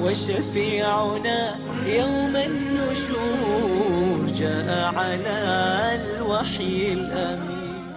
وشفيعنا يوم النشور جاء على الوحي الأمين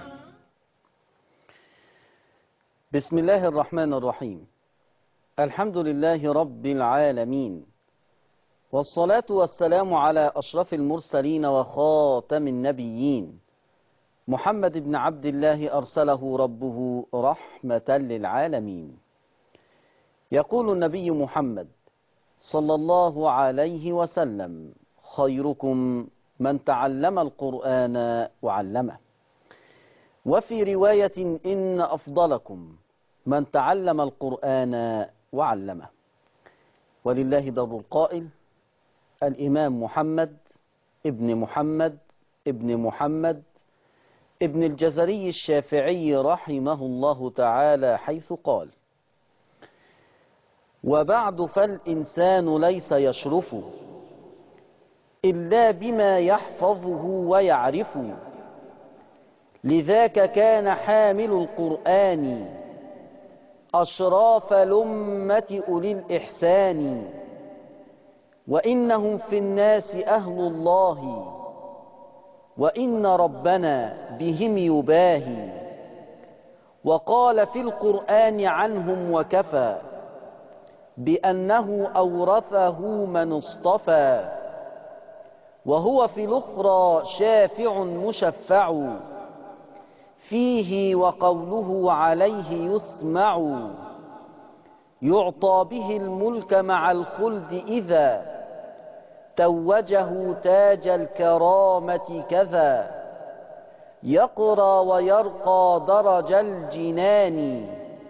بسم الله الرحمن الرحيم الحمد لله رب العالمين والصلاة والسلام على أشرف المرسلين وخاتم النبيين محمد بن عبد الله أرسله ربه رحمة للعالمين يقول النبي محمد صلى الله عليه وسلم خيركم من تعلم القرآن وعلمه وفي رواية إن أفضلكم من تعلم القرآن وعلمه ولله در القائل الإمام محمد ابن محمد ابن محمد ابن الجزري الشافعي رحمه الله تعالى حيث قال وبعد فالإنسان ليس يشرف إلا بما يحفظه ويعرف لذاك كان حامل القرآن أشراف لمة أولي الإحسان وإنهم في الناس أهل الله وإن ربنا بهم يباهي وقال في القرآن عنهم وكفى بأنه أورثه من اصطفى وهو في الأخرى شافع مشفع فيه وقوله عليه يسمع يعطى به الملك مع الخلد إذا توجه تاج الكرامة كذا يقرى ويرقى درج الجنان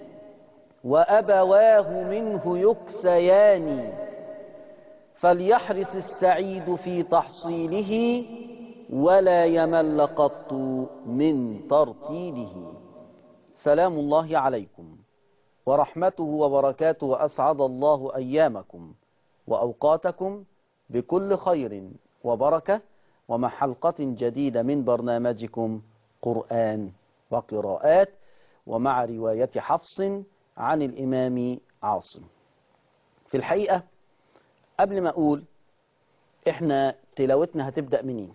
وأبواه منه يكسيان فليحرص السعيد في تحصيله ولا يمل قط من ترتيله سلام الله عليكم ورحمته وبركاته وأسعد الله أيامكم وأوقاتكم بكل خير وبركة ومع حلقة جديدة من برنامجكم قرآن وقراءات ومع رواية حفص عن الإمام عاصم في الحقيقة قبل ما أقول إحنا تلاوتنا هتبدأ منين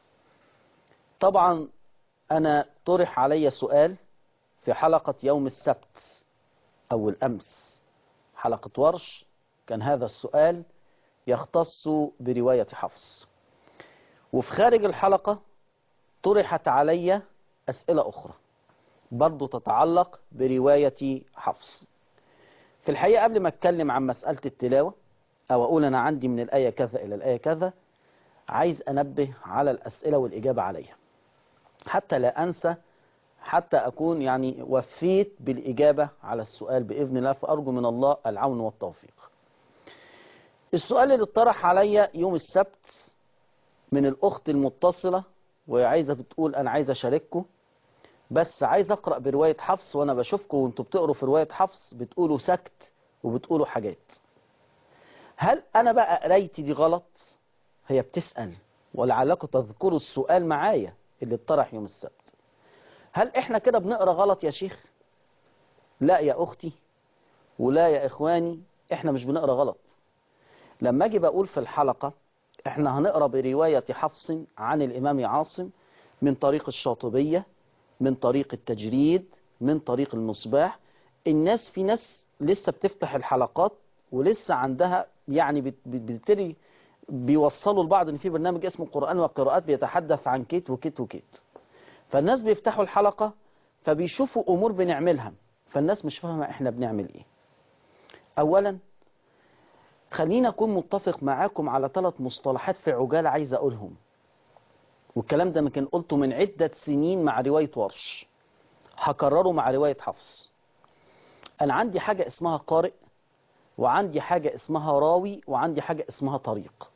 طبعا أنا طرح علي سؤال في حلقة يوم السبت أو الأمس حلقة ورش كان هذا السؤال يختص برواية حفص وفي خارج الحلقة طرحت علي أسئلة أخرى برضو تتعلق برواية حفص في الحقيقة قبل ما أتكلم عن مسألة التلاوة أو أقول أنا عندي من الآية كذا إلى الآية كذا عايز أنبه على الأسئلة والإجابة عليها حتى لا أنسى حتى أكون يعني وفيت بالإجابة على السؤال بإذن الله فأرجو من الله العون والتوفيق السؤال اللي اتطرح عليا يوم السبت من الأخت المتصلة وهي عايزة بتقول أنا عايزة أشارككم بس عايز أقرأ برواية حفص وأنا بشوفكم وأنتوا بتقروا في رواية حفص بتقولوا سكت وبتقولوا حاجات هل أنا بقى قرايتي دي غلط هي بتسأل ولعلكم تذكروا السؤال معايا اللي اتطرح يوم السبت هل احنا كده بنقرا غلط يا شيخ لا يا اختي ولا يا اخواني احنا مش بنقرا غلط لما اجي بقول في الحلقة احنا هنقرا برواية حفص عن الامام عاصم من طريق الشاطبية من طريق التجريد من طريق المصباح الناس في ناس لسه بتفتح الحلقات ولسه عندها يعني بتبتدي بيوصلوا لبعض ان في برنامج اسمه قرآن وقراءات بيتحدث عن كيت وكيت وكيت فالناس بيفتحوا الحلقة فبيشوفوا امور بنعملها فالناس مش فاهمة احنا بنعمل ايه اولا خلينا اكون متفق معاكم على ثلاث مصطلحات في عجالة عايز اقولهم والكلام ده ممكن قلته من عدة سنين مع رواية ورش هكرره مع رواية حفص انا عندي حاجة اسمها قارئ وعندي حاجة اسمها راوي وعندي حاجة اسمها طريق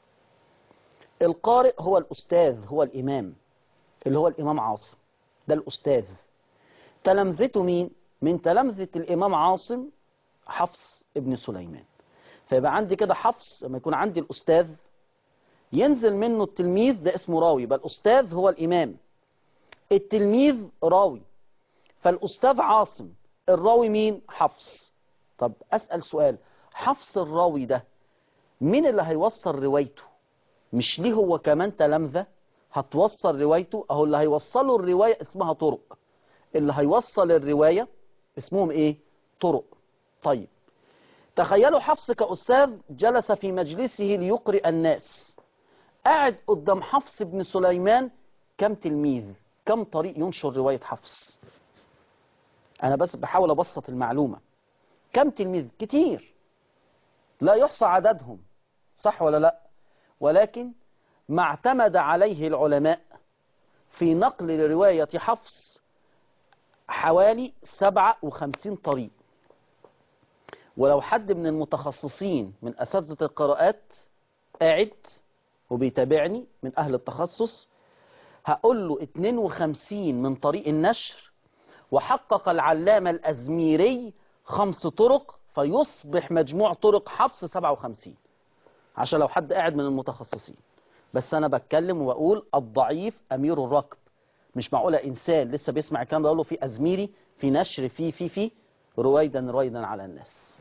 القارئ هو الأستاذ هو الإمام اللي هو الإمام عاصم ده الأستاذ تلامذته مين؟ من تلامذة الإمام عاصم حفص ابن سليمان فيبقى عندي كده حفص لما يكون عندي الأستاذ ينزل منه التلميذ ده اسمه راوي يبقى الأستاذ هو الإمام التلميذ راوي فالأستاذ عاصم الراوي مين؟ حفص طب أسأل سؤال حفص الراوي ده مين اللي هيوصل روايته مش ليه هو كمان تلامذة هتوصل روايته اهو اللي هيوصلوا الرواية اسمها طرق اللي هيوصل الرواية اسمهم ايه طرق طيب تخيلوا حفص كأستاذ جلس في مجلسه ليقرئ الناس قاعد قدام حفص بن سليمان كم تلميذ كم طريق ينشر رواية حفص أنا بس بحاول أبسط المعلومة كم تلميذ كتير لا يحصى عددهم صح ولا لا ولكن ما اعتمد عليه العلماء في نقل رواية حفص حوالي 57 طريق ولو حد من المتخصصين من أساتذة القراءات قاعد وبيتابعني من أهل التخصص هقول له 52 من طريق النشر وحقق العلامة الأزميري خمس طرق فيصبح مجموع طرق حفص 57 عشان لو حد قاعد من المتخصصين بس أنا بتكلم وأقول الضعيف أمير الركب مش معقولة إنسان لسه بيسمع الكلام ده أقول له في أزميري في نشر في في في رويدا رويدا على الناس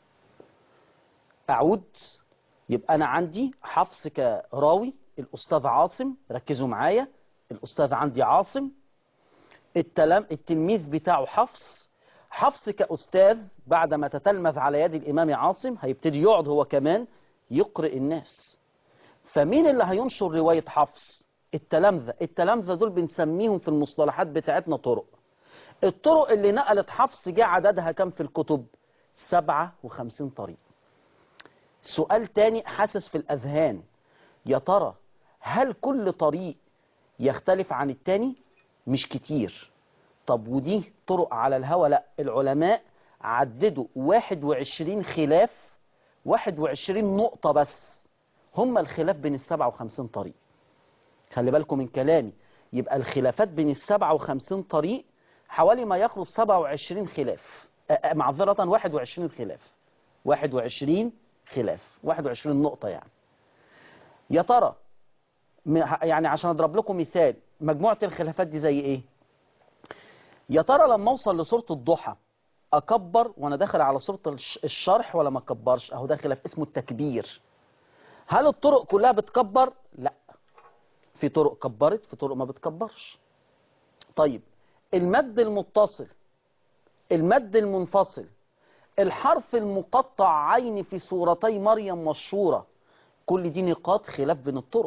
أعود يبقى أنا عندي حفص كراوي الأستاذ عاصم ركزوا معايا الأستاذ عندي عاصم التلام التلميذ بتاعه حفص حفص كأستاذ بعد ما تتلمذ على يد الإمام عاصم هيبتدي يقعد هو كمان يقرئ الناس فمين اللي هينشر رواية حفص التلامذة التلامذة دول بنسميهم في المصطلحات بتاعتنا طرق الطرق اللي نقلت حفص جه عددها كم في الكتب 57 طريق سؤال تاني حاسس في الأذهان يا ترى هل كل طريق يختلف عن التاني مش كتير طب ودي طرق على الهوى لا العلماء عددوا 21 خلاف 21 نقطة بس هم الخلاف بين ال 57 طريق خلي بالكم من كلامي يبقى الخلافات بين ال 57 طريق حوالي ما يقرب 27 خلاف معذرة 21 خلاف 21 خلاف 21 نقطة يعني يا ترى يعني عشان اضرب لكم مثال مجموعة الخلافات دي زي ايه يا ترى لما اوصل لسورة الضحى اكبر وانا داخل على سورة الشرح ولا ما اكبرش اهو ده خلاف اسمه التكبير هل الطرق كلها بتكبر لا في طرق كبرت في طرق ما بتكبرش طيب المد المتصل المد المنفصل الحرف المقطع عين في سورتي مريم والشورى كل دي نقاط خلاف بين الطرق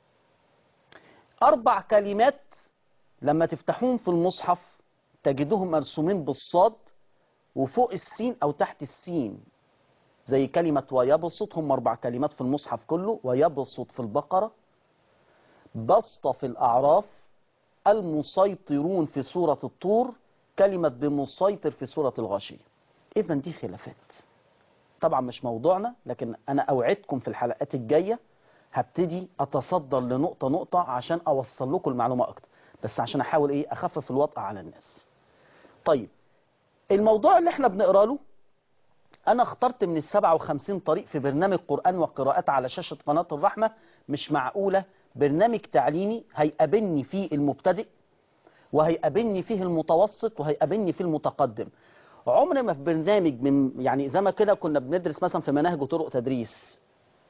أربع كلمات لما تفتحوهم في المصحف تجدهم مرسومين بالصاد وفوق السين أو تحت السين زي كلمة ويبسط هم أربع كلمات في المصحف كله ويبسط في البقرة بسط في الأعراف المسيطرون في سورة الطور كلمة بمسيطر في سورة الغاشية إذا دي خلافات طبعا مش موضوعنا لكن أنا أوعدكم في الحلقات الجاية هبتدي أتصدر لنقطة نقطة عشان أوصل لكم المعلومة أكتر بس عشان أحاول إيه أخفف الوطأ على الناس طيب الموضوع اللي احنا بنقرأ له أنا اخترت من السبعة وخمسين طريق في برنامج قرآن وقراءات على شاشة قناة الرحمة مش معقولة برنامج تعليمي هيقابلني فيه المبتدئ وهيقابلني فيه المتوسط وهيقابلني فيه المتقدم عمر ما في برنامج من يعني زي ما كده كنا بندرس مثلا في مناهج وطرق تدريس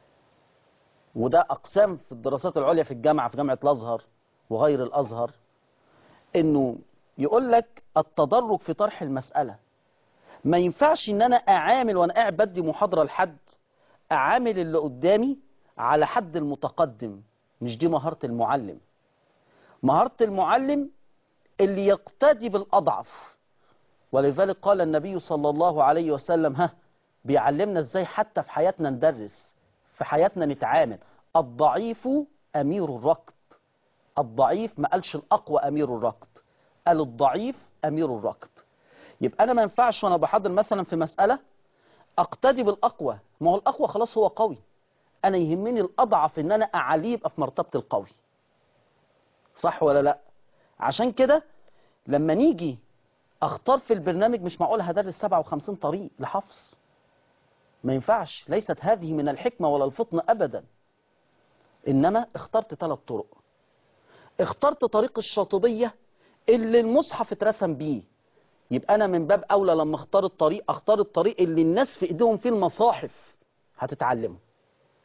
وده أقسام في الدراسات العليا في الجامعة في جامعة الأزهر وغير الأزهر إنه يقول لك التدرج في طرح المسألة ما ينفعش إن أنا أعامل وأنا قاعد بدي محاضرة لحد أعامل اللي قدامي على حد المتقدم مش دي مهارة المعلم مهارة المعلم اللي يقتدي بالأضعف ولذلك قال النبي صلى الله عليه وسلم ها بيعلمنا ازاي حتى في حياتنا ندرس في حياتنا نتعامل الضعيف أمير الركب الضعيف ما قالش الأقوى أمير الركب قال الضعيف أمير الركب يبقى أنا ما ينفعش وأنا بحضر مثلا في مسألة أقتدي بالأقوى ما هو الأقوى خلاص هو قوي أنا يهمني الأضعف إن أنا أعليه يبقى في مرتبة القوي صح ولا لا عشان كده لما نيجي اختار في البرنامج مش معقول هدرس 57 طريق لحفظ ما ينفعش ليست هذه من الحكمة ولا الفطنة أبدا إنما اخترت ثلاث طرق اخترت طريق الشاطبية اللي المصحف اترسم بيه يبقى أنا من باب أولى لما اختار الطريق اختار الطريق اللي الناس في إيديهم فيه المصاحف هتتعلمه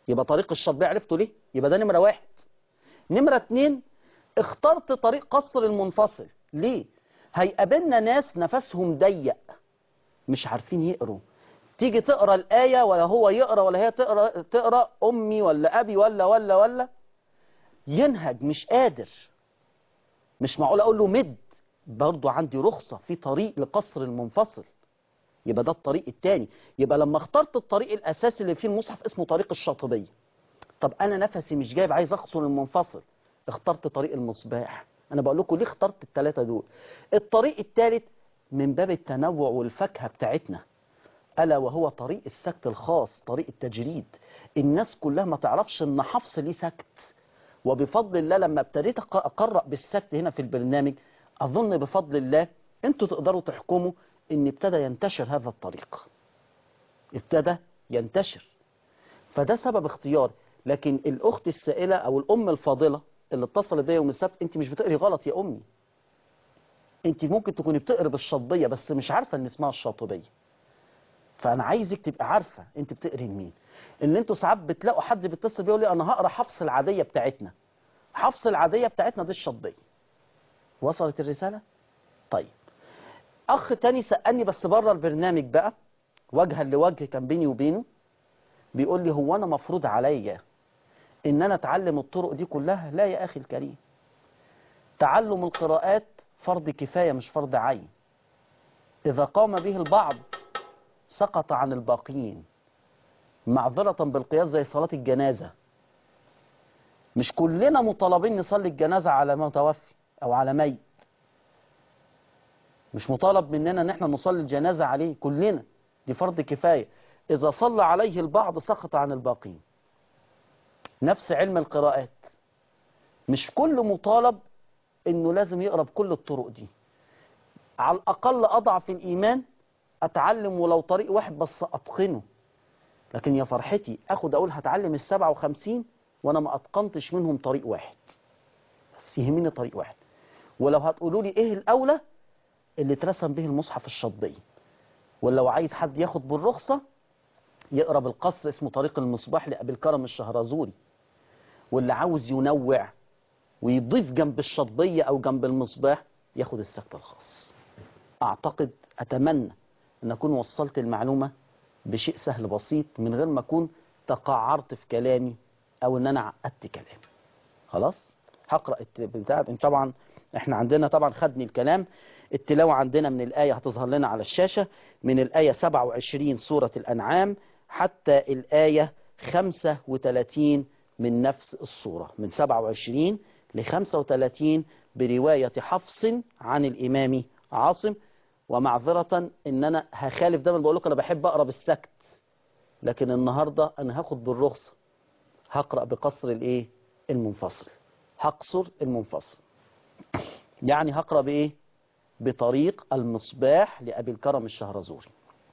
يبقى طريق الشطبية عرفته ليه يبقى ده نمرة واحد نمرة اتنين اخترت طريق قصر المنفصل ليه هيقابلنا ناس نفسهم ضيق مش عارفين يقروا تيجي تقرا الآية ولا هو يقرا ولا هي تقرا تقرا أمي ولا أبي ولا ولا ولا ينهج مش قادر مش معقول أقول له مد برضه عندي رخصة في طريق لقصر المنفصل يبقى ده الطريق التاني يبقى لما اخترت الطريق الأساسي اللي فيه المصحف اسمه طريق الشاطبية طب أنا نفسي مش جايب عايز أقصر المنفصل اخترت طريق المصباح أنا بقول لكم ليه اخترت الثلاثة دول الطريق الثالث من باب التنوع والفاكهة بتاعتنا ألا وهو طريق السكت الخاص طريق التجريد الناس كلها ما تعرفش ان حفص ليه سكت وبفضل الله لما ابتديت أق- اقرأ بالسكت هنا في البرنامج اظن بفضل الله انتوا تقدروا تحكموا ان ابتدى ينتشر هذا الطريق ابتدى ينتشر فده سبب اختيار لكن الاخت السائلة او الام الفاضلة اللي اتصلت بيا يوم السبت انت مش بتقري غلط يا امي انت ممكن تكوني بتقري بالشطبية بس مش عارفة ان اسمها الشاطبية فانا عايزك تبقى عارفه انت بتقري لمين ان انتوا ساعات بتلاقوا حد بيتصل بيقول لي انا هقرا حفص العاديه بتاعتنا حفص العاديه بتاعتنا دي الشطبيه وصلت الرساله طيب اخ تاني سالني بس بره البرنامج بقى وجها لوجه كان بيني وبينه بيقول لي هو انا مفروض عليا ان انا اتعلم الطرق دي كلها لا يا اخي الكريم تعلم القراءات فرض كفايه مش فرض عين اذا قام به البعض سقط عن الباقيين معذرة بالقياس زي صلاة الجنازة مش كلنا مطالبين نصلي الجنازة على متوفي أو على ميت مش مطالب مننا ان احنا نصلي الجنازة عليه كلنا دي فرض كفاية إذا صلى عليه البعض سقط عن الباقين نفس علم القراءات مش كل مطالب انه لازم يقرا بكل الطرق دي على الأقل أضعف الإيمان أتعلم ولو طريق واحد بس أتقنه لكن يا فرحتي أخد أقول هتعلم السبعة وخمسين وأنا ما أتقنتش منهم طريق واحد بس يهمني طريق واحد ولو هتقولوا لي إيه الأولى اللي اترسم به المصحف الشطبي ولو عايز حد ياخد بالرخصة يقرا بالقصر اسمه طريق المصباح لأبي الكرم الشهرزوري واللي عاوز ينوع ويضيف جنب الشطبية أو جنب المصباح ياخد السكت الخاص أعتقد أتمنى أن أكون وصلت المعلومة بشيء سهل بسيط من غير ما أكون تقعرت في كلامي أو أن أنا عقدت كلامي خلاص هقرأ البتاع طبعا احنا عندنا طبعا خدني الكلام التلاوة عندنا من الآية هتظهر لنا على الشاشة من الآية 27 سورة الأنعام حتى الآية 35 من نفس السورة من 27 ل 35 برواية حفص عن الإمام عاصم ومعذرة ان انا هخالف دايما بقول لكم انا بحب اقرا بالسكت لكن النهارده انا هاخد بالرخصه هقرا بقصر الايه المنفصل هقصر المنفصل يعني هقرا بايه بطريق المصباح لابي الكرم الشهرزوري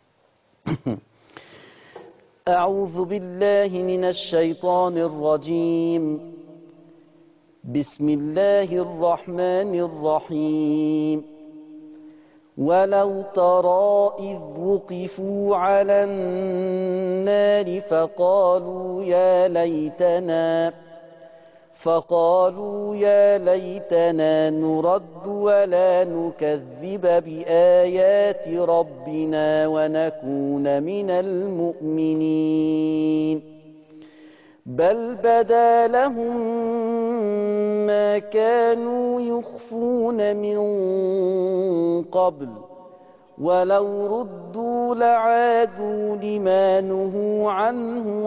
اعوذ بالله من الشيطان الرجيم بسم الله الرحمن الرحيم ولو ترى إذ وقفوا على النار فقالوا يا ليتنا فقالوا يا ليتنا نرد ولا نكذب بآيات ربنا ونكون من المؤمنين بل بدا لهم ما كانوا يخفون من قبل ولو ردوا لعادوا لما نهوا عنه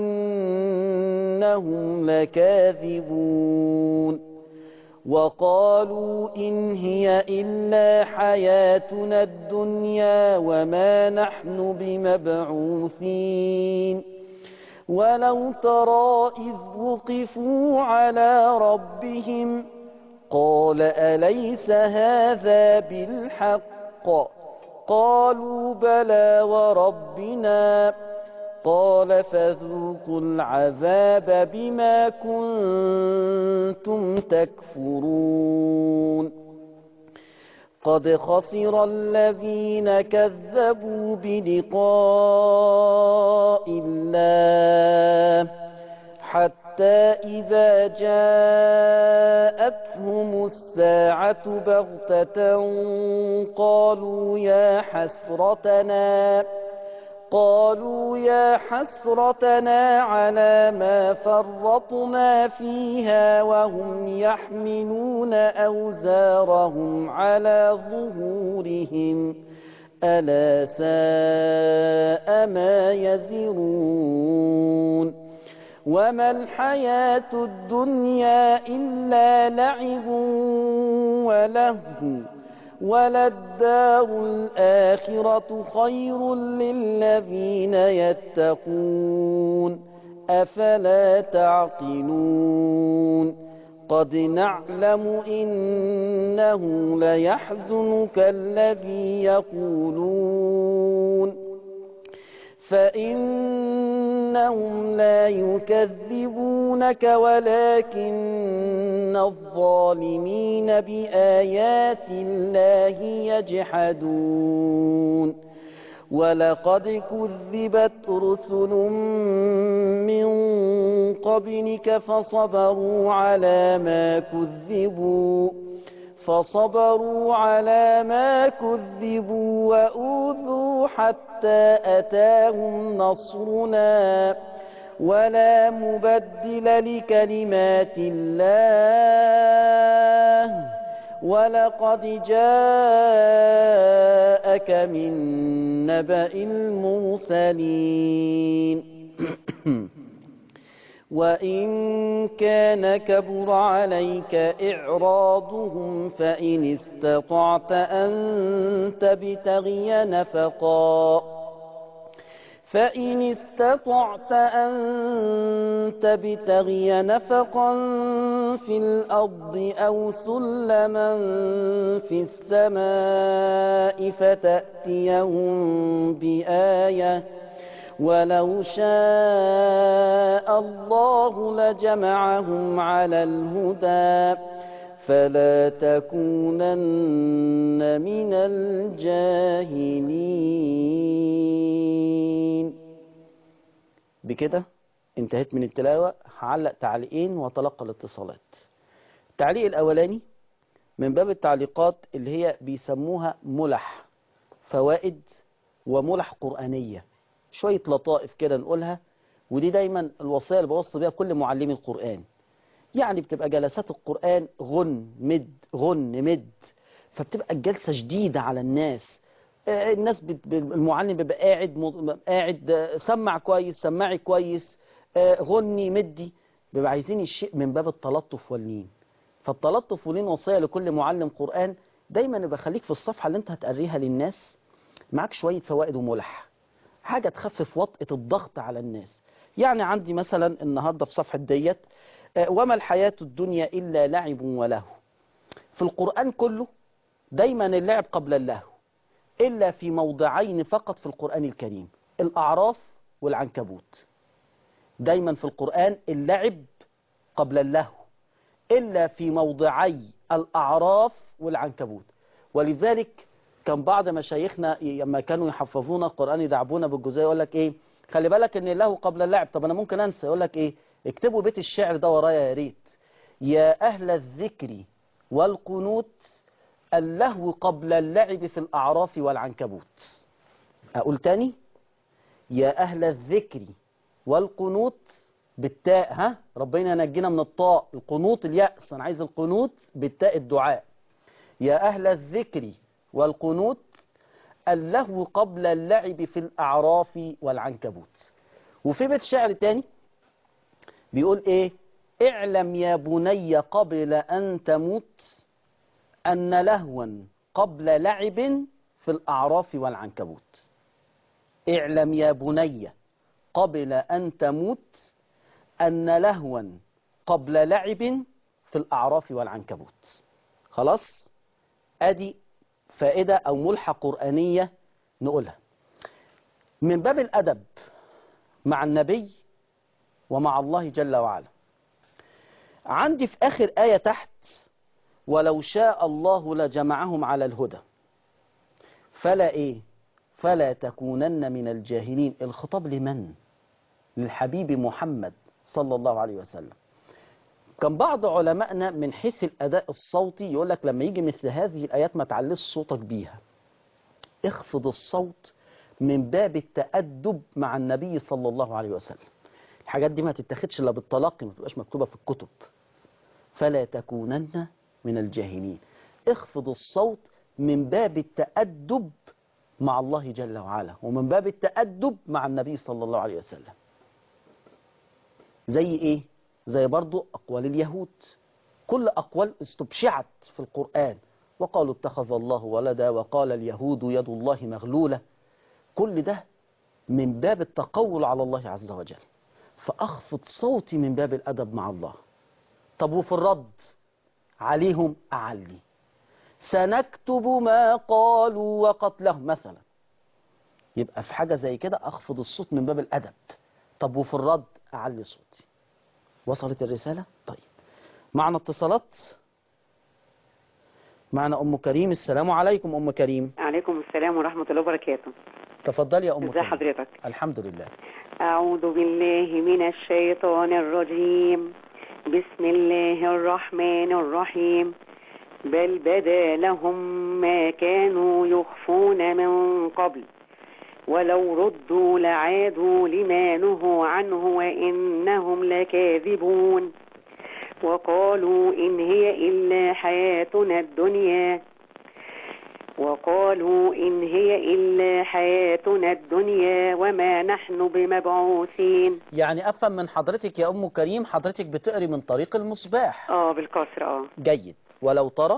وإنهم لكاذبون وقالوا إن هي إلا حياتنا الدنيا وما نحن بمبعوثين ولو ترى إذ وقفوا على ربهم قال أليس هذا بالحق قالوا بلى وربنا قال فذوقوا العذاب بما كنتم تكفرون قد خسر الذين كذبوا بلقاء الله حتى إذا جاءتهم الساعة بغتة قالوا يا حسرتنا قالوا يا حسرتنا على ما فرطنا فيها وهم يحملون أوزارهم على ظهورهم ألا ساء ما يزرون وما الحياة الدنيا إلا لعب ولهو وللدار الآخرة خير للذين يتقون أفلا تعقلون قد نعلم إنه ليحزنك الذي يقولون فإنهم لا يكذبونك ولكن الظالمين بآيات الله يجحدون ولقد كذبت رسل من قبلك فصبروا على ما كذبوا فصبروا على ما كذبوا وأوذوا حتى أتاهم نصرنا ولا مبدل لكلمات الله ولقد جاءك من نبأ المرسلين وإن كان كبر عليك إعراضهم فإن استطعت أن تبتغي نفقا فإن استطعت أن تبتغي نفقا في الأرض أو سلما في السماء فتأتيهم بآية ولو شاء الله لجمعهم على الهدى فلا تكونن من الجاهلين بكده انتهيت من التلاوة هعلق تعليقين وتلقى الاتصالات التعليق الأولاني من باب التعليقات اللي هي بيسموها ملح فوائد وملح قرآنية شوية لطائف كده نقولها ودي دايما الوصية اللي بوصي بيها كل معلمي القرآن يعني بتبقى جلسات القرآن غن مد غن مد فبتبقى الجلسة شديدة على الناس آه، الناس بت... المعلم بيبقى قاعد م... قاعد آه، سمع كويس سمعي كويس آه، غني مدي بيبقى عايزين الشيء من باب التلطف واللين فالتلطف واللين وصية لكل معلم قرآن دايما يبقى خليك في الصفحة اللي انت هتقريها للناس معاك شوية فوائد وملح حاجة تخفف وطئة الضغط على الناس يعني عندي مثلا النهاردة في صفحة ديت آه، وما الحياة الدنيا إلا لعب ولهو في القرآن كله دايما اللعب قبل اللهو إلا في موضعين فقط في القرآن الكريم الأعراف والعنكبوت دايما في القرآن اللعب قبل اللهو إلا في موضعي الأعراف والعنكبوت ولذلك كان بعض مشايخنا لما كانوا يحفظونا القرآن يدعبونا بالجزئية يقول لك إيه خلي بالك إن اللهو قبل اللعب طب أنا ممكن أنسى يقول لك إيه اكتبوا بيت الشعر ده ورايا يا ريت يا أهل الذكر والقنوت اللهو قبل اللعب في الأعراف والعنكبوت أقول تاني يا أهل الذكر والقنوت بالتاء ها ربنا ينجينا من الطاء القنوط اليأس أنا عايز القنوت بالتاء الدعاء يا أهل الذكر والقنوت اللهو قبل اللعب في الأعراف والعنكبوت وفي بيت شعر تاني بيقول ايه اعلم يا بني قبل أن تموت أن لهوا قبل لعب في الأعراف والعنكبوت اعلم يا بني قبل أن تموت أن لهوا قبل لعب في الأعراف والعنكبوت خلاص أدي فائدة أو ملحة قرآنية نقولها من باب الأدب مع النبي ومع الله جل وعلا عندي في آخر آية تحت ولو شاء الله لجمعهم على الهدى فلا إيه فلا تكونن من الجاهلين الخطاب لمن للحبيب محمد صلى الله عليه وسلم كان بعض علمائنا من حيث الأداء الصوتي يقول لك لما يجي مثل هذه الآيات ما تعليش صوتك بيها اخفض الصوت من باب التأدب مع النبي صلى الله عليه وسلم الحاجات دي ما تتاخدش الا بالتلقي ما تبقاش مكتوبة في الكتب فلا تكونن من الجاهلين اخفض الصوت من باب التأدب مع الله جل وعلا ومن باب التأدب مع النبي صلى الله عليه وسلم زي ايه زي برضو اقوال اليهود كل اقوال استبشعت في القرآن وقالوا اتخذ الله ولدا وقال اليهود يد الله مغلولة كل ده من باب التقول على الله عز وجل فأخفض صوتي من باب الأدب مع الله طب وفي الرد عليهم أعلي سنكتب ما قالوا وقتلهم مثلا يبقى في حاجة زي كده أخفض الصوت من باب الأدب طب وفي الرد أعلي صوتي وصلت الرسالة طيب معنا اتصالات معنا أم كريم السلام عليكم أم كريم عليكم السلام ورحمة الله وبركاته تفضلي يا أم ازي كريم حضرتك الحمد لله أعوذ بالله من الشيطان الرجيم بسم الله الرحمن الرحيم بل بدا لهم ما كانوا يخفون من قبل ولو ردوا لعادوا لما نهوا عنه وإنهم لكاذبون وقالوا إن هي إلا حياتنا الدنيا وقالوا إن هي إلا حياتنا الدنيا وما نحن بمبعوثين يعني أفهم من حضرتك يا أم كريم حضرتك بتقري من طريق المصباح اه بالكسر اه جيد ولو ترى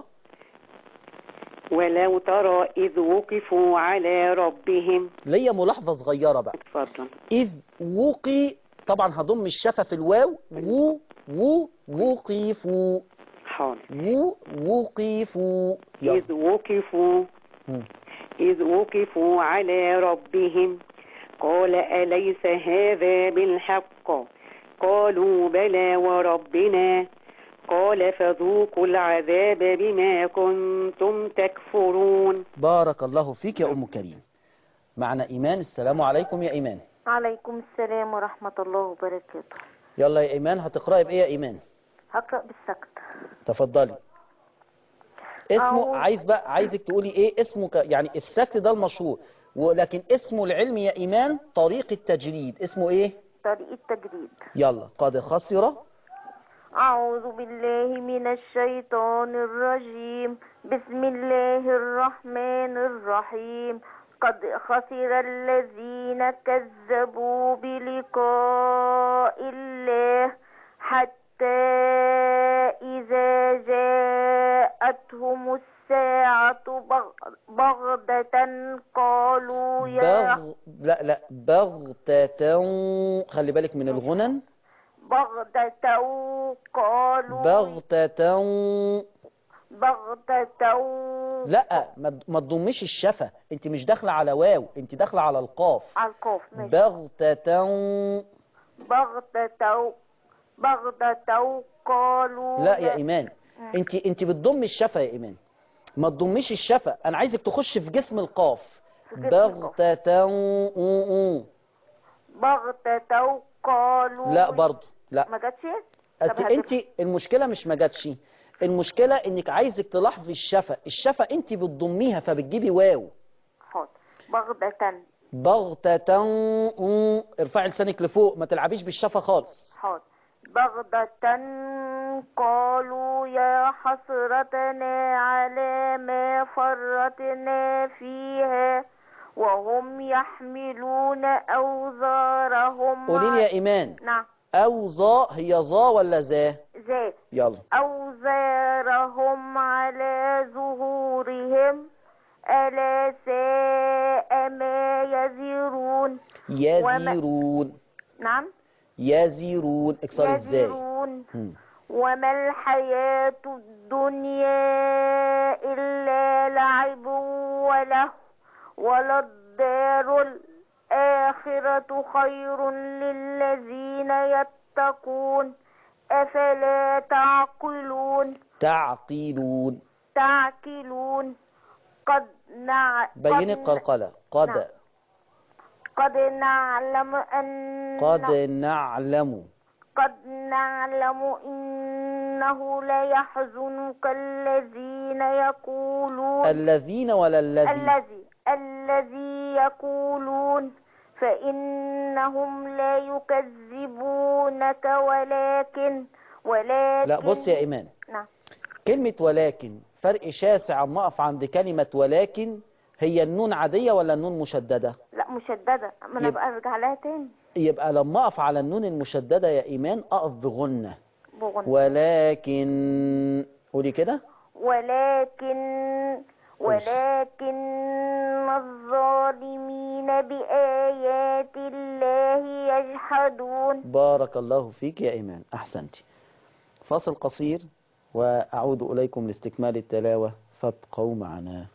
ولو ترى إذ وقفوا على ربهم ليا ملاحظة صغيرة بقى اتفضل إذ وقي طبعا هضم الشفة في الواو و و وقفوا حاضر و وقفوا يلا. إذ وقفوا مم. إذ وقفوا على ربهم قال أليس هذا بالحق قالوا بلى وربنا قال فذوقوا العذاب بما كنتم تكفرون بارك الله فيك يا أم كريم معنا إيمان السلام عليكم يا إيمان عليكم السلام ورحمة الله وبركاته يلا يا إيمان هتقرأي بإيه يا إيمان هقرأ بالسكت تفضلي اسمه أعوذ- عايز بقى عايزك تقولي ايه اسمه ك... يعني السكت ده المشهور ولكن اسمه العلمي يا ايمان طريق التجريد اسمه ايه طريق التجريد يلا قد خسر أعوذ بالله من الشيطان الرجيم بسم الله الرحمن الرحيم قد خسر الذين كذبوا بلقاء الله حتى إذا جاءتهم الساعة بغ- بغتة قالوا يا بغ... لا لا بغتة خلي بالك من الغنن بغتة قالوا بغتة بغتة لا ما ما تضميش الشفة انت مش داخله على واو انت داخله على القاف على القاف ماشي بغتة بغتة بغتة قالوا لا يا ايمان انت انت بتضمي الشفة يا ايمان ما تضميش الشفة انا عايزك تخش في جسم القاف في جسم القاف. بغتة أو أو. بغتة قالوا لا برضو لا ما جاتش انت طب انت المشكلة مش ما جاتش المشكلة انك عايزك تلاحظي الشفة الشفة انت بتضميها فبتجيبي واو حاضر بغتة بغتة أو. ارفعي لسانك لفوق ما تلعبيش بالشفة خالص حاضر بغتة قالوا يا حسرتنا على ما فرطنا فيها وهم يحملون أوزارهم قولي لي يا ايمان نعم او ظا هي ظا ولا ذا ذات يلا أوزارهم على ظهورهم ألا ساء ما يزرون يزيرون نعم يزيرون اكسري ازاي يزرون مم. وما الحياة الدنيا إلا لعب وله وللدار الآخرة خير للذين يتقون أفلا تعقلون تعقلون تعقلون قد نع... بين قد- القلقلة قد نعم. قد نعلم أن قد نعلم قد نعلم إنه ليحزنك الذين يقولون الذين ولا الذي الذي الذي يقولون فإنهم لا يكذبونك ولكن ولكن لا بص يا إيمان نعم كلمة ولكن فرق شاسع اما اقف عند كلمة ولكن هي النون عادية ولا النون مشددة لا مشددة ما أنا يب- بقى أرجع لها تاني يبقى لما اقف على النون المشددة يا إيمان اقف بغنة بغن ولكن قولي كده ولكن ولكن الظالمين بآيات الله يجحدون بارك الله فيك يا إيمان أحسنتي فاصل قصير وأعود إليكم لاستكمال التلاوة فابقوا معنا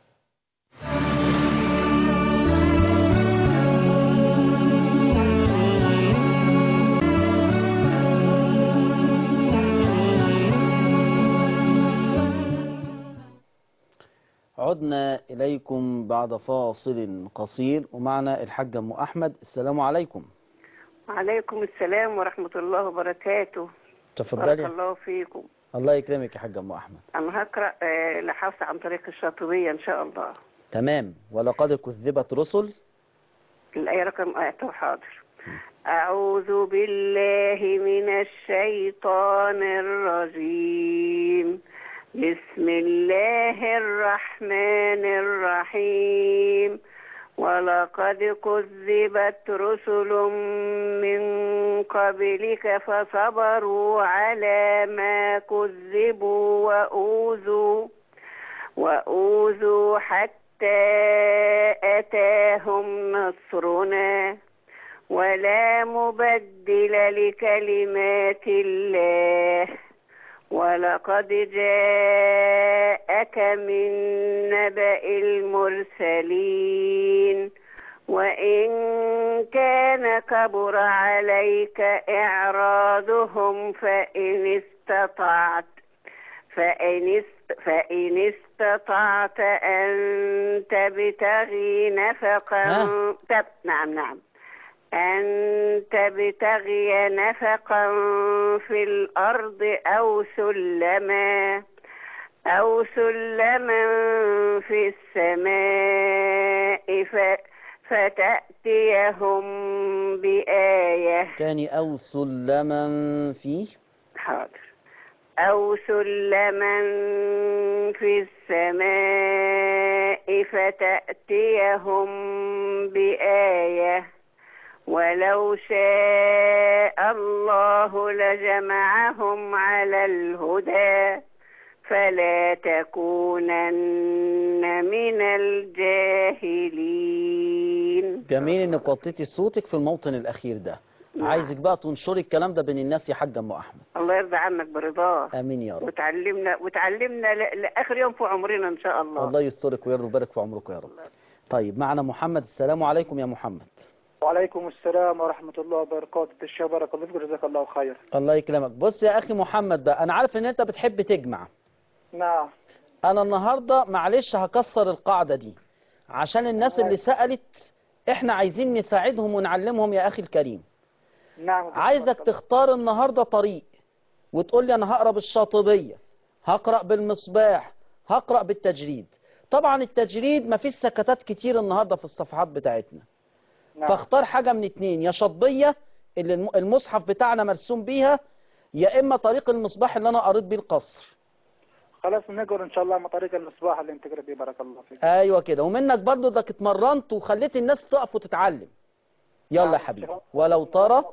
عدنا إليكم بعد فاصل قصير ومعنا الحاج أم أحمد السلام عليكم وعليكم السلام ورحمة الله وبركاته بارك تفضلي الله فيكم الله يكرمك يا حاج أم أحمد أنا هقرأ آه، لحفص عن طريق الشاطبية إن شاء الله تمام ولقد كذبت رسل الآية رقم آية حاضر أعوذ بالله من الشيطان الرجيم بسم الله الرحمن الرحيم ولقد كذبت رسل من قبلك فصبروا على ما كذبوا وأوذوا وأوذوا حتى أتاهم نصرنا ولا مبدل لكلمات الله ولقد جاءك من نبأ المرسلين وإن كان كبر عليك إعراضهم فإن استطعت فإن است- فإن استطعت أن تبتغي نفقا ها؟ تب... نعم نعم أن تبتغي نفقا في الأرض أو سلما أو سلما في السماء ف... فتأتيهم بآية تاني أو سلما فيه حاضر أو سلما في السماء فتأتيهم بآية ولو شاء الله لجمعهم على الهدى فلا تكونن من الجاهلين جميل انك وطيتي صوتك في الموطن الاخير ده نعم. عايزك بقى تنشري الكلام ده بين الناس يا حاج ام احمد الله يرضى عنك برضاه امين يا رب وتعلمنا وتعلمنا ل- لاخر يوم في عمرنا ان شاء الله الله يسترك ويبارك في عمرك يا رب طيب معنا محمد السلام عليكم يا محمد وعليكم السلام ورحمة الله وبركاته الشيخ بارك الله فيك جزاك الله خير الله يكرمك بص يا اخي محمد بقى انا عارف ان انت بتحب تجمع نعم انا النهارده معلش هكسر القاعده دي عشان الناس اللي سالت احنا عايزين نساعدهم ونعلمهم يا اخي الكريم نعم عايزك تختار النهارده طريق وتقول لي انا هقرا بالشاطبيه هقرا بالمصباح هقرا بالتجريد طبعا التجريد مفيش سكتات كتير النهارده في الصفحات بتاعتنا نعم. فاختار حاجه من اتنين يا شطبيه اللي الم- المصحف بتاعنا مرسوم بيها يا اما طريق المصباح اللي انا قريت بيه القصر خلاص نقرا ان شاء الله من طريق المصباح اللي انت تقرا بيه بارك الله فيك ايوه كده ومنك برضو انك اتمرنت وخليت الناس تقف وتتعلم يلا يا نعم. حبيبي ولو ترى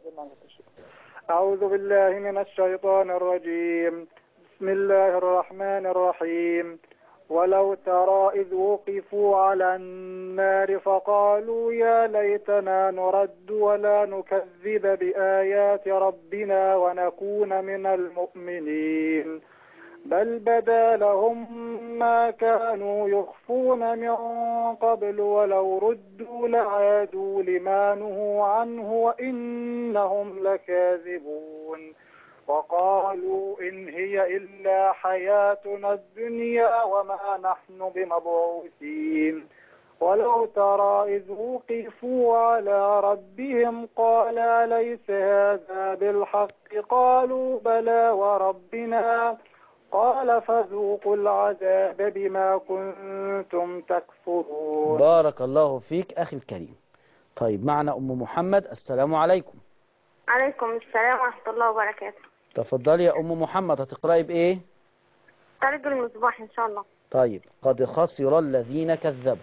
أعوذ بالله من الشيطان الرجيم بسم الله الرحمن الرحيم ولو ترى إذ وقفوا على النار فقالوا يا ليتنا نرد ولا نكذب بآيات ربنا ونكون من المؤمنين بل بدا لهم ما كانوا يخفون من قبل ولو ردوا لعادوا لما نهوا عنه وإنهم لكاذبون وقالوا إن هي إلا حياتنا الدنيا وما نحن بمبعوثين ولو ترى إذ وقفوا على ربهم قال أليس هذا بالحق قالوا بلى وربنا قال فذوقوا العذاب بما كنتم تكفرون بارك الله فيك أخي الكريم طيب معنا أم محمد السلام عليكم عليكم السلام ورحمة الله وبركاته تفضلي يا أم محمد هتقرأي بإيه طريق المصباح إن شاء الله طيب قد خسر الذين كذبوا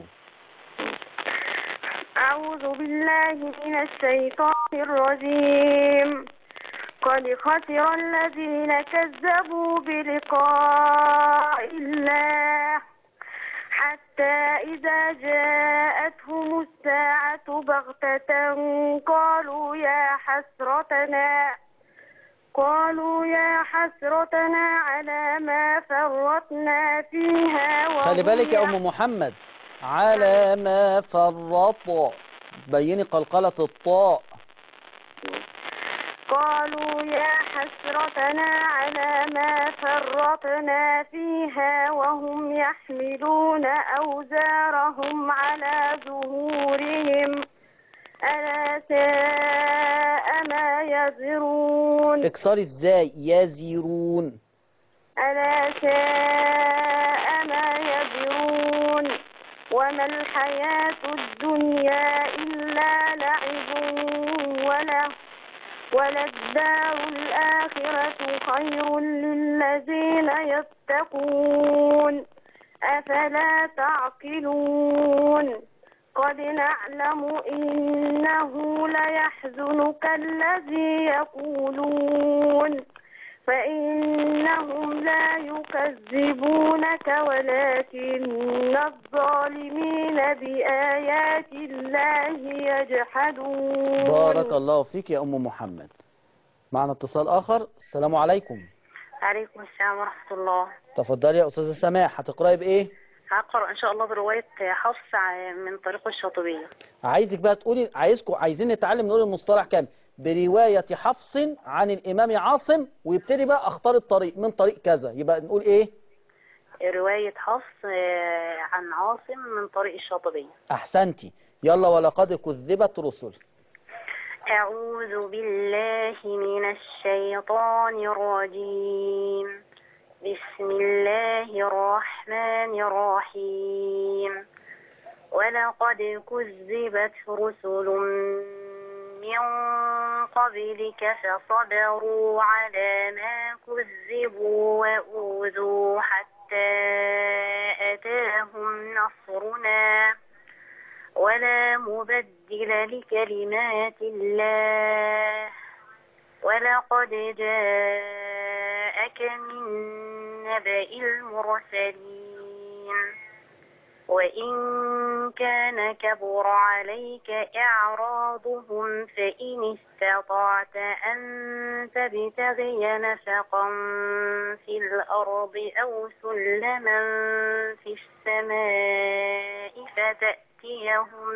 أعوذ بالله من الشيطان الرجيم قد خسر الذين كذبوا بلقاء الله حتى إذا جاءتهم الساعة بغتة قالوا يا حسرتنا قالوا يا حسرتنا على ما فرطنا فيها وهم خلي بالك يا يح- أم محمد على ما فرط بيني قلقلة الطاء قالوا يا حسرتنا على ما فرطنا فيها وهم يحملون أوزارهم على ظهورهم ألا ساء ما يزرون اكسري ازاي يزيرون ألا ساء ما يزرون وما الحياة الدنيا إلا لعب وله وللدار الآخرة خير للذين يتقون أفلا تعقلون قد نعلم إنه ليحزنك الذي يقولون فإنهم لا يكذبونك ولكن الظالمين بآيات الله يجحدون بارك الله فيك يا أم محمد معنا اتصال آخر السلام عليكم عليكم السلام ورحمة الله تفضلي يا أستاذة سماح هتقرأي بإيه هقرأ إن شاء الله برواية حفص من طريق الشاطبية عايزك بقى تقولي عايزكم عايزين نتعلم نقول المصطلح كام برواية حفص عن الإمام عاصم ويبتدي بقى أختار الطريق من طريق كذا يبقى نقول إيه رواية حفص آه، عن عاصم من طريق الشاطبية أحسنتي يلا ولقد كذبت رسل أعوذ بالله من الشيطان الرجيم بسم الله الرحمن الرحيم ولقد كذبت رسل من قبلك فصبروا على ما كذبوا وأوذوا حتى أتاهم نصرنا ولا مبدل لكلمات الله ولقد جاءك من نبأ المرسلين وإن كان كبر عليك إعراضهم فإن استطعت أن تبتغي نفقا في الأرض أو سلما في السماء فتأتيهم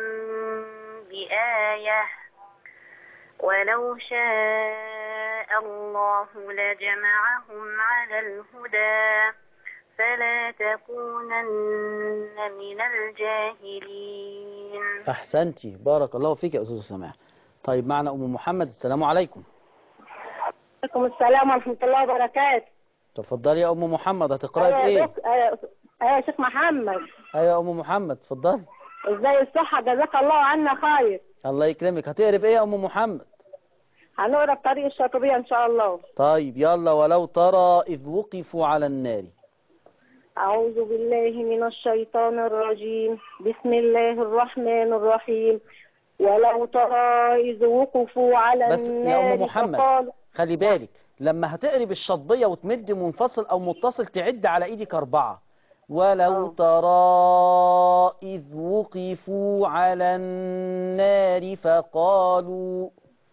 بآية ولو شاء الله لجمعهم على الهدى فلا تكونن من الجاهلين أحسنتي بارك الله فيك يا أستاذة سماح طيب معنا أم محمد السلام عليكم عليكم السلام ورحمة الله وبركاته تفضلي يا أم محمد هتقرأي أيوة يا بإيه دك- أيوة أيوة يا شيخ محمد أيوة يا أم محمد تفضلي ازاي الصحة جزاك الله عنا خير الله يكرمك هتقري بإيه يا أم محمد هنقرا بطريق الشاطبية ان شاء الله طيب يلا ولو ترى إذ وقفوا على النار أعوذ بالله من الشيطان الرجيم بسم الله الرحمن الرحيم ولو ترى إذ وقفوا على بس يا النار أم محمد فقال خلي بالك لما هتقري بالشطبية وتمد منفصل أو متصل تعد على إيدك أربعة ولو آه. ترى إذ وقفوا على النار فقالوا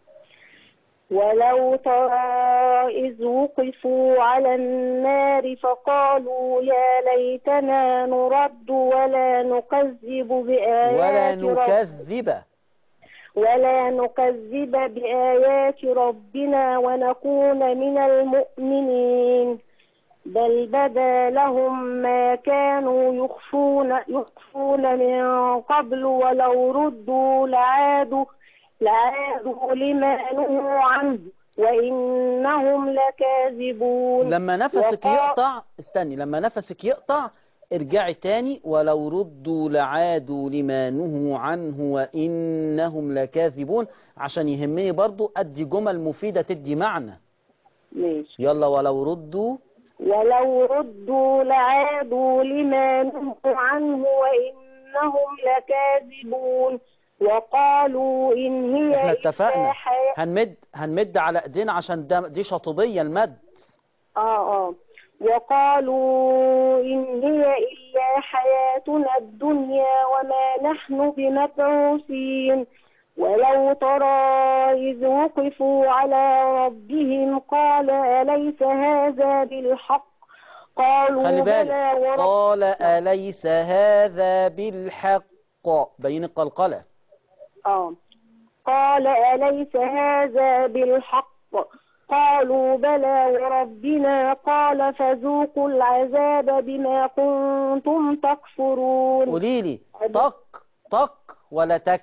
ولو ترى إذ وقفوا على النار فقالوا يا ليتنا نرد ولا نكذب ولا بآيات رب نكذب ولا نكذب بآيات ربنا ونكون من المؤمنين بل بدا لهم ما كانوا يخفون يخفون من قبل ولو ردوا لعادوا لعادوا لما نهوا عنه وإنهم لكاذبون لما نفسك وقال- يقطع استني لما نفسك يقطع ارجعي تاني ولو ردوا لعادوا لما نهوا عنه وإنهم لكاذبون عشان يهمني برضو أدي جمل مفيدة تدي معنى ماشي يلا ولو ردوا ولو ردوا لعادوا لما نهوا عنه وإنهم لكاذبون وقالوا إن هي احنا إلا اتفقنا حياة هنمد هنمد على ايدينا عشان ده دي شطبية المد آه آه وقالوا إن هي إلا حياتنا الدنيا وما نحن بمبعوثين ولو ترى إذ وقفوا على ربهم قال أليس هذا بالحق قالوا خلي بلى بالك ورب قال أليس هذا بالحق بين القلقلة آه. قال أليس هذا بالحق قالوا بلى وربنا قال فذوقوا العذاب بما كنتم تكفرون قولي لي طق طق ولا تك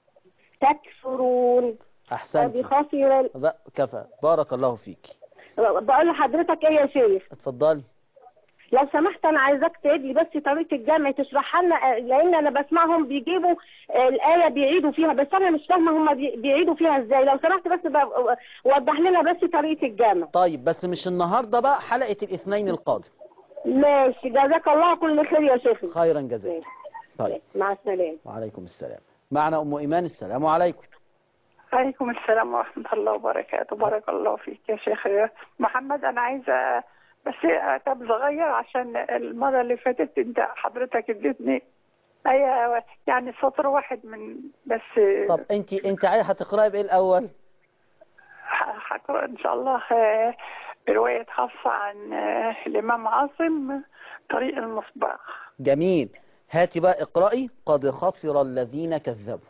تكفرون قد أحسنتي خسر لا، كفى بارك الله فيك بقول لحضرتك ايه يا شيخ اتفضلي لو سمحت انا عايزاك تعيد لي بس طريقه الجمع تشرحها لنا آه، لان انا بسمعهم بيجيبوا آه، الايه بيعيدوا فيها بس انا مش فاهمه هم بيعيدوا فيها ازاي لو سمحت بس ب- وضح لنا بس طريقه الجمع طيب بس مش النهاردة بقى حلقة الاثنين القادم ماشي جزاك الله كل خير يا شيخ خيرا جزاك طيب مع السلامه وعليكم السلام معنا أم إيمان السلام عليكم عليكم السلام ورحمة الله وبركاته بارك الله فيك يا شيخ محمد أنا عايزة بس كتاب صغير عشان المرة اللي فاتت أنت حضرتك اديتني أي يعني سطر واحد من بس طب انت انت عايزة هتقرأي بإيه الأول ح- هقرأ إن شاء الله آه، رواية حفصة عن آه، الإمام عاصم طريق المصباح جميل هاتي بقى اقرأي قد خسر الذين كذبوا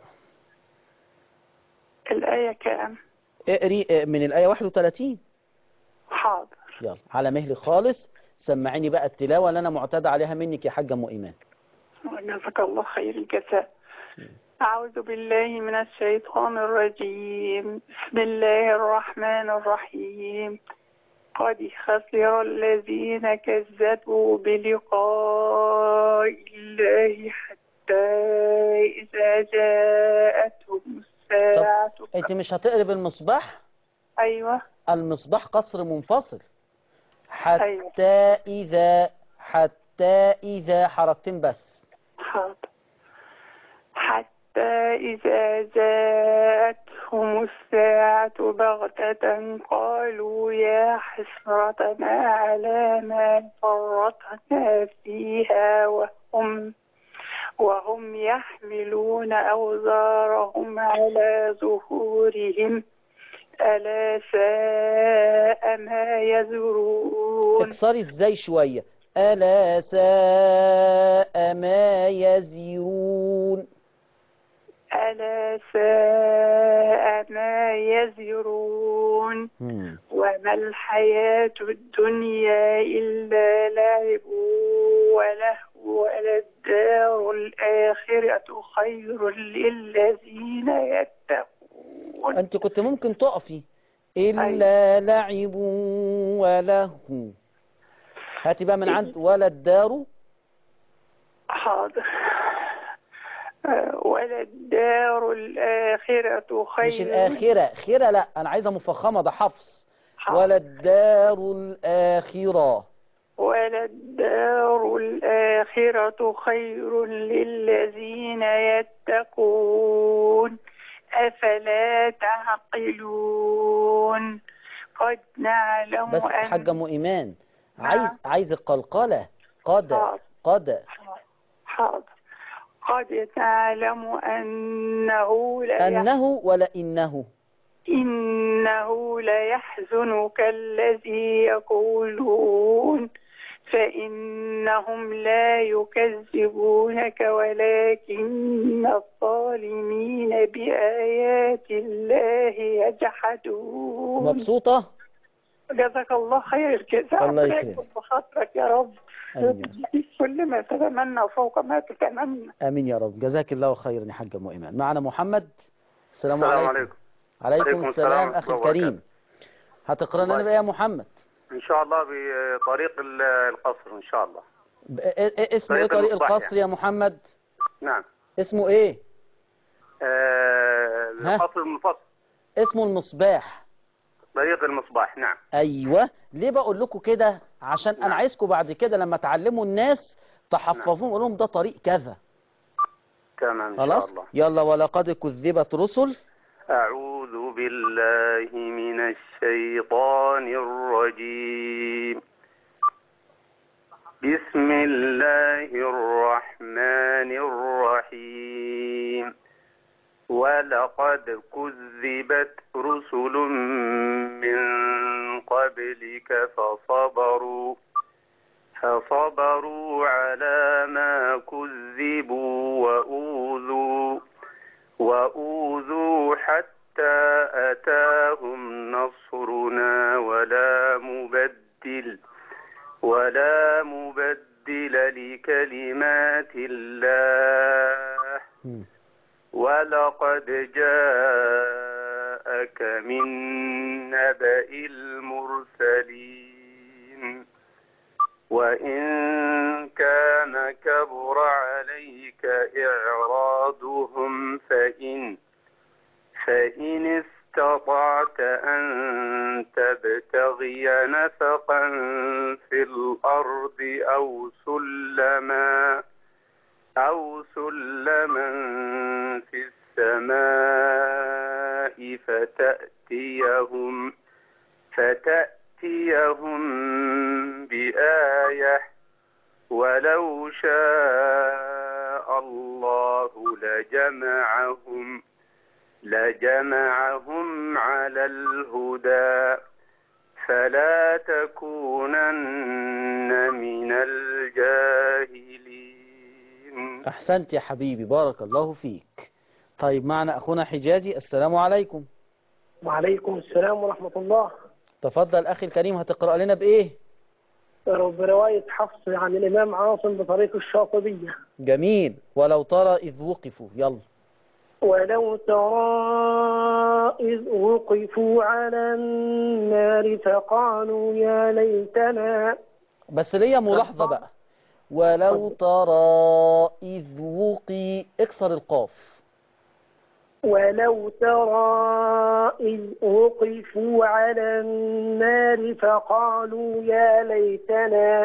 الآية كام اقري اه، من الآية 31 حاضر يلا على مهلي خالص سمعيني بقى التلاوة اللي أنا معتاد عليها منك يا حاجة أم إيمان جزاك الله خير الجزاء أعوذ بالله من الشيطان الرجيم بسم الله الرحمن الرحيم قد خسر الذين كذبوا بلقاء الله حتى إذا جاءتهم الساعة انت مش هتقري بالمصباح أيوة المصباح قصر منفصل حتى أيوة. إذا حتى إذا حركتين بس حاضر حتى إذا جاءتهم الساعة بغتة قالوا يا حسرتنا على ما فرطنا فيها وهم وهم يحملون أوزارهم على ظهورهم ألا ساء ما يزرون اكسري ازاي شوية ألا ساء ما يزرون ألا ساء ما يزرون مم. وما الحياة الدنيا إلا لعب ولهو وللدار الآخرة خير للذين يتقون انت كنت ممكن تقفي إلا لعب ولهو هاتي بقى من عند ولا الدار حاضر آه، وللدار الآخرة خير مش الآخرة خيرة لا أنا عايزة مفخمة ده حفص حاضر. ولا الدار الآخرة وللدار الآخرة خير للذين يتقون أفلا تعقلون قد نعلم بس أن حاجة أم إيمان نعم. عايز عايز القلقلة قد حاضر. قد حاضر قد تعلم أنه لا يح- أنه ولا إنه إنه ليحزنك الذي يقولون فإنهم لا يكذبونك ولكن الظالمين بآيات الله يجحدون مبسوطة جزاك الله خير جزاء الله ربنا يكرمك. يكون بخاطرك يا رب آمين. ويديك كل ما تتمنى وفوق ما تتمنى امين يا رب جزاك الله خيرا يا حاج ام ايمان معنا محمد السلام السلام عليكم عليكم عليكم عليكم السلام السلام اخي ورحمة الله الكريم هتقرا لنا الله بقى يا محمد ان شاء الله بطريق ال- القصر ان شاء الله ب- إيه- إيه- اسمه ايه طريق طريق المصباح القصر يا محمد نعم اسمه ايه آه، ها؟ القصر المنفصل اسمه المصباح طريق المصباح نعم ايوه ليه بقول لكم كده عشان انا نعم. عايزكم بعد كده لما تعلموا الناس تحفظوهم قول لهم ده طريق كذا تمام ان شاء خلاص الله يلا ولقد كذبت رسل أعوذ بالله من الشيطان الرجيم بسم الله الرحمن الرحيم ولقد كذبت رسل من قبلك فصبروا فصبروا على ما كذبوا وأوذوا وأوذوا حتى أتاهم نصرنا ولا مبدل ولا مبدل لكلمات الله مم. ولقد جاءك من نبأ المرسلين وإن كان كبر عليك إعراضهم فإن فإن استطعت أن تبتغي نفقا في الأرض أو سلما أو سلما في السماء فتأتيهم فتأتيهم بآية ولو شاء الله لجمعهم لجمعهم على الهدى فلا تكونن من الجاهلين احسنت يا حبيبي بارك الله فيك طيب معنا اخونا حجازي السلام عليكم وعليكم السلام ورحمة الله تفضل اخي الكريم هتقرا لنا بايه برواية حفص عن الإمام عاصم بطريق الشاطبية جميل ولو ترى اذ وقفوا يلا ولو ترى إذ وقفوا على النار فقالوا يا ليتنا بس ليا ملاحظه بقى ولو ترى اذ وقي اكسر القاف ولو ترى إذ وقفوا على النار فقالوا يا ليتنا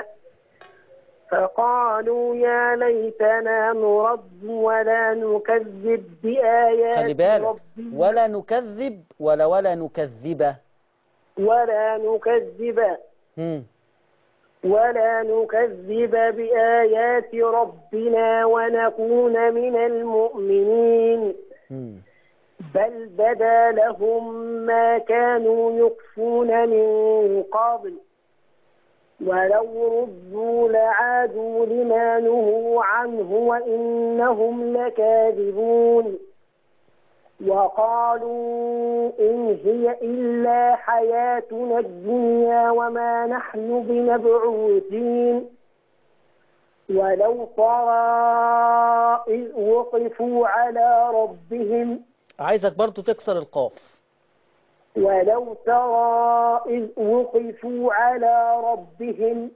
فقالوا يا ليتنا نرد ولا نكذب بآيات خلي بالك ربنا ولا نكذب ولا ولا نكذب ولا نكذب مم. ولا نكذب بآيات ربنا ونكون من المؤمنين مم. بل بدا لهم ما كانوا يخفون من قبل ولو ردوا لعادوا لما نهوا عنه وإنهم لكاذبون وقالوا إن هي إلا حياتنا الدنيا وما نحن بمبعوثين ولو ترى إذ وقفوا على ربهم عايزك برضو تكسر القاف ولو ترى إذ وقفوا على ربهم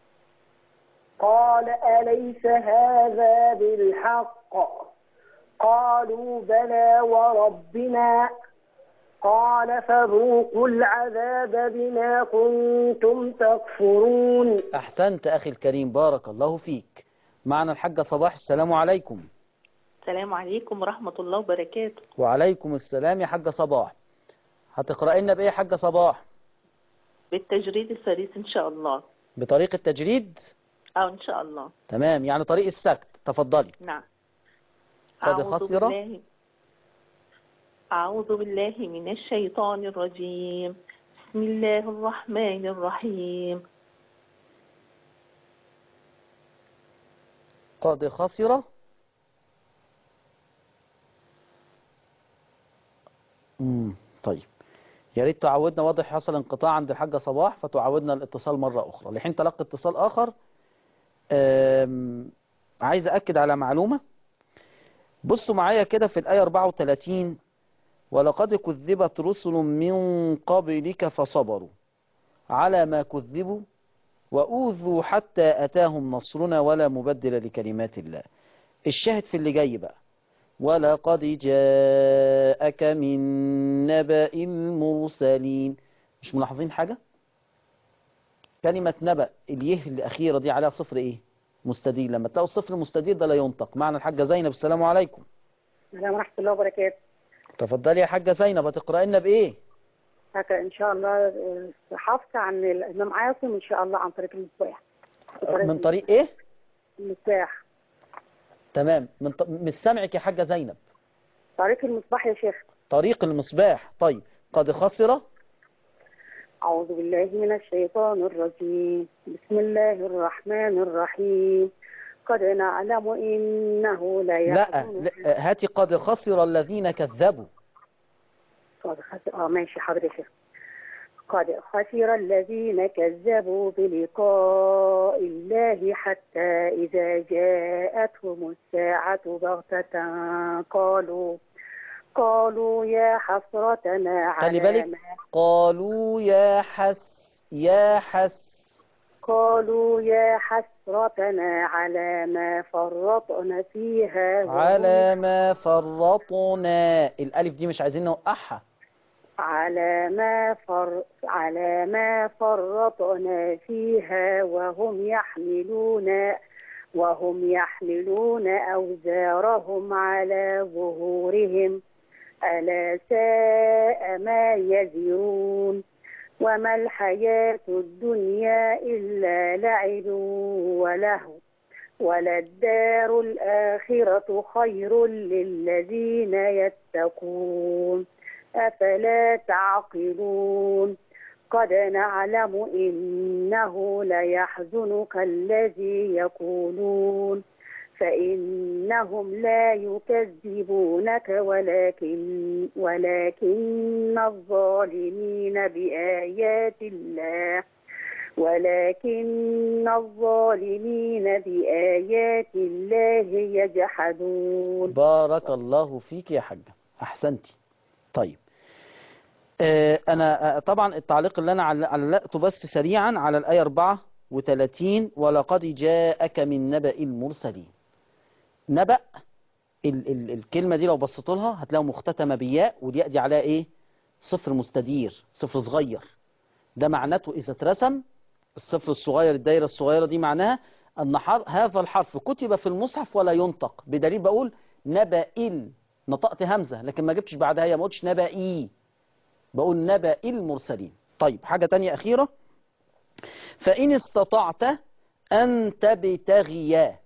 قال أليس هذا بالحق قالوا بلى وربنا قال فذوقوا العذاب بما كنتم تكفرون احسنت اخي الكريم بارك الله فيك معنا الحاجه صباح السلام عليكم السلام عليكم ورحمة الله وبركاته وعليكم السلام يا حاجه صباح هتقرأ لنا بايه يا حاجه صباح بالتجريد الثالث إن شاء الله بطريقه التجريد أو إن شاء الله تمام يعني طريق السكت تفضلي نعم قد أعوذ خسر بالله أعوذ بالله من الشيطان الرجيم بسم الله الرحمن الرحيم قد خسر امم طيب يا ريت تعودنا واضح حصل انقطاع عند الحاجة صباح فتعودنا الاتصال مرة أخرى لحين تلقي اتصال آخر أم، عايز أكد على معلومة بصوا معايا كده في الآية 34 ولقد كذبت رسل من قبلك فصبروا على ما كذبوا وأوذوا حتى أتاهم نصرنا ولا مبدل لكلمات الله الشاهد في اللي جاي بقى ولقد جاءك من نبأ المرسلين مش ملاحظين حاجة كلمة نبأ اليه الأخيرة دي عليها صفر إيه مستدير لما تلاقوا الصفر مستدير ده لا ينطق معنى الحاجة زينب السلام عليكم السلام ورحمة الله وبركاته تفضلي يا حاجة زينب هتقرأ لنا بإيه هكا إن شاء الله آه، حافظة عن الإمام عاصم إن شاء الله عن طريق المصباح من طريق إيه المصباح تمام من ط... من سمعك يا حاجة زينب طريق المصباح يا شيخ طريق المصباح طيب قد خسر أعوذ بالله من الشيطان الرجيم بسم الله الرحمن الرحيم قد نعلم إنه لا لا يحزنك لا، هاتي قد خسر الذين كذبوا قد خسر آه ماشي حاضر يا شيخ قد خسر الذين كذبوا بلقاء الله حتى إذا جاءتهم الساعة بغتة قالوا قالوا يا حسرتنا خلي على بالك ما قالوا يا حس يا حس قالوا يا حسرتنا على ما فرطنا فيها وهم على ما فرطنا الألف دي مش عايزين نوقعها على ما فر على ما فرطنا فيها وهم يحملون وهم يحملون أوزارهم على ظهورهم ألا ساء ما يزرون وما الحياة الدنيا إلا لعب ولهو وللدار الآخرة خير للذين يتقون أفلا تعقلون قد نعلم إنه ليحزنك الذي يقولون فإنهم لا يكذبونك ولكن ولكن الظالمين بآيات الله ولكن الظالمين بآيات الله يجحدون بارك الله فيك يا حاجة أحسنتي طيب آه، أنا آه، طبعا التعليق اللي أنا عل- علقته بس سريعا على الآية 34 ولقد جاءك من نبأ المرسلين نبأ ال ال الكلمة دي لو بصيتوا لها هتلاقوا مختتمة بياء والياء دي عليها إيه صفر مستدير صفر صغير ده معناته إذا اترسم الصفر الصغير الدايرة الصغيرة دي معناها أن حر هذا الحرف كتب في المصحف ولا ينطق بدليل بقول نبأ نطقت همزة لكن ما جبتش بعدها هي ما قلتش نبأي بقول نبأ المرسلين طيب حاجة تانية أخيرة فإن استطعت أن تبتغي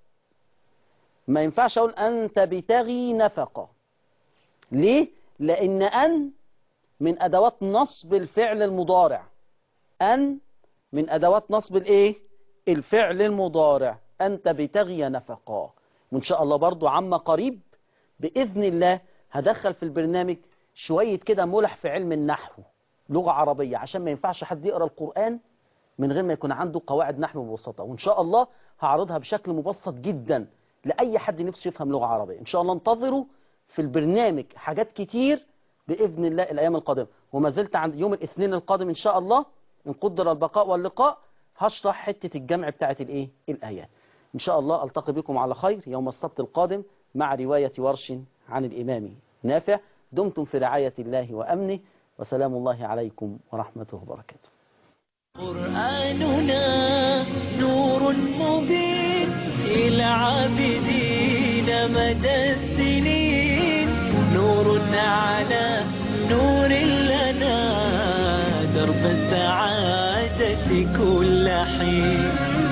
ما ينفعش أقول أن تبتغي نفقة ليه؟ لأن أن من أدوات نصب الفعل المضارع أن من أدوات نصب الإيه؟ الفعل المضارع أن تبتغي نفقا وإن شاء الله برضو عما قريب بإذن الله هدخل في البرنامج شوية كده ملح في علم النحو لغة عربية عشان ما ينفعش حد يقرأ القرآن من غير ما يكون عنده قواعد نحو مبسطة وإن شاء الله هعرضها بشكل مبسط جدا لأي حد نفسه يفهم لغة عربية إن شاء الله انتظروا في البرنامج حاجات كتير بإذن الله الأيام القادمة وما زلت عند يوم الاثنين القادم إن شاء الله إن قدر البقاء واللقاء هشرح حتة الجمع بتاعت الإيه الآيات إن شاء الله ألتقي بكم على خير يوم السبت القادم مع رواية ورش عن الإمام نافع دمتم في رعاية الله وأمنه وسلام الله عليكم ورحمته وبركاته قرآننا نور مبين إلى عابدين مدى السنين نور على نور لنا درب السعادة كل حين